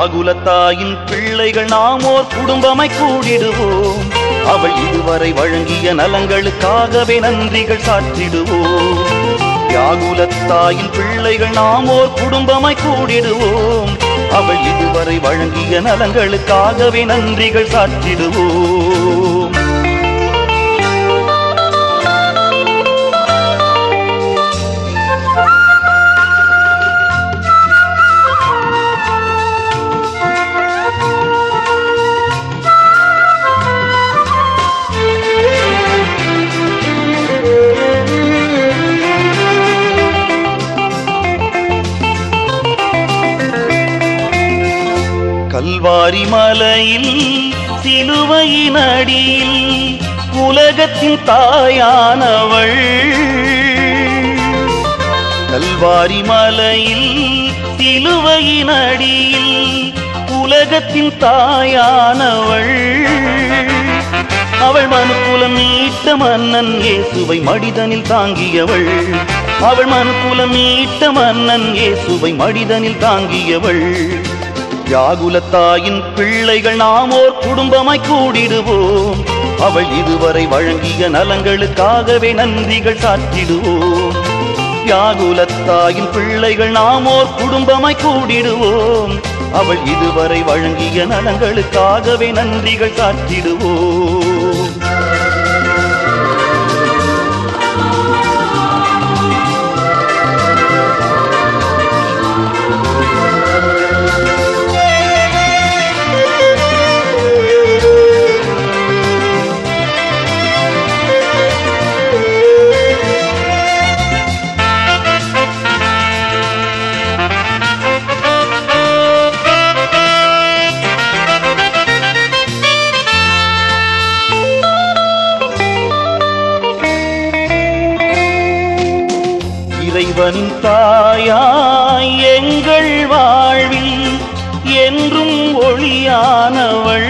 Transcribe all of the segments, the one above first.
வியாகுலத்தாயின் பிள்ளைகள் நாம் ஓர் குடும்பமை கூடிடுவோம் அவள் இதுவரை வழங்கிய நலங்களுக்காகவே நன்றிகள் சாற்றிடுவோம் வியாகுலத்தாயின் பிள்ளைகள் நாம் ஓர் குடும்பமாய் கூடிடுவோம் அவள் இதுவரை வழங்கிய நலங்களுக்காகவே நன்றிகள் சாற்றிடுவோம் கல்வாரி மலையில் சிலுவையின் அடியில் உலகத்தின் தாயானவள் கல்வாரி மலையில் சிலுவையின் அடியில் உலகத்தின் தாயானவள் அவள் மனுக்குலம் மீட்ட மன்னன் இயேசுவை மடிதனில் தாங்கியவள் அவள் மனுக்குலம் மீட்ட மன்னன் இயேசுவை மடிதனில் தாங்கியவள் யாகுலத்தாயின் பிள்ளைகள் நாம் ஓர் குடும்பமாய் கூடிடுவோம் அவள் இதுவரை வழங்கிய நலங்களுக்காகவே நன்றிகள் சாற்றிடுவோம் யாகுலத்தாயின் பிள்ளைகள் நாம் ஓர் குடும்பமாய் கூடிடுவோம் அவள் இதுவரை வழங்கிய நலங்களுக்காகவே நன்றிகள் சாற்றிடுவோம் இறைவனின் தாயாய் எங்கள் வாழ்வில் என்றும் ஒளியானவள்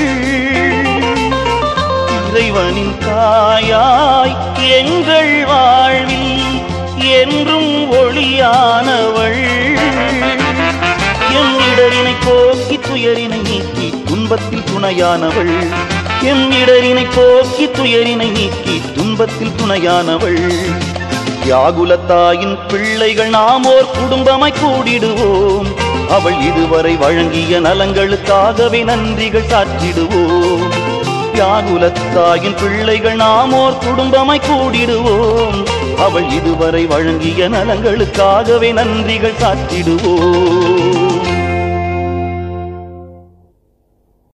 இறைவனின் தாயாய் எங்கள் வாழ்வில் என்றும் ஒளியானவள் என் இடரினை போக்கி துயரினை நீக்கி துன்பத்தில் துணையானவள் என் இடரினை போக்கி துயரினை நீக்கி துன்பத்தில் துணையானவள் யாகுலத்தாயின் பிள்ளைகள் நாம் ஓர் குடும்பமாய் கூடிடுவோம் அவள் இதுவரை வழங்கிய நலங்களுக்காகவே நன்றிகள் சாற்றிடுவோம் யாகுலத்தாயின் பிள்ளைகள் நாம் ஓர் குடும்பமாய் கூடிடுவோம் அவள் இதுவரை வழங்கிய நலங்களுக்காகவே நன்றிகள் சாற்றிடுவோம்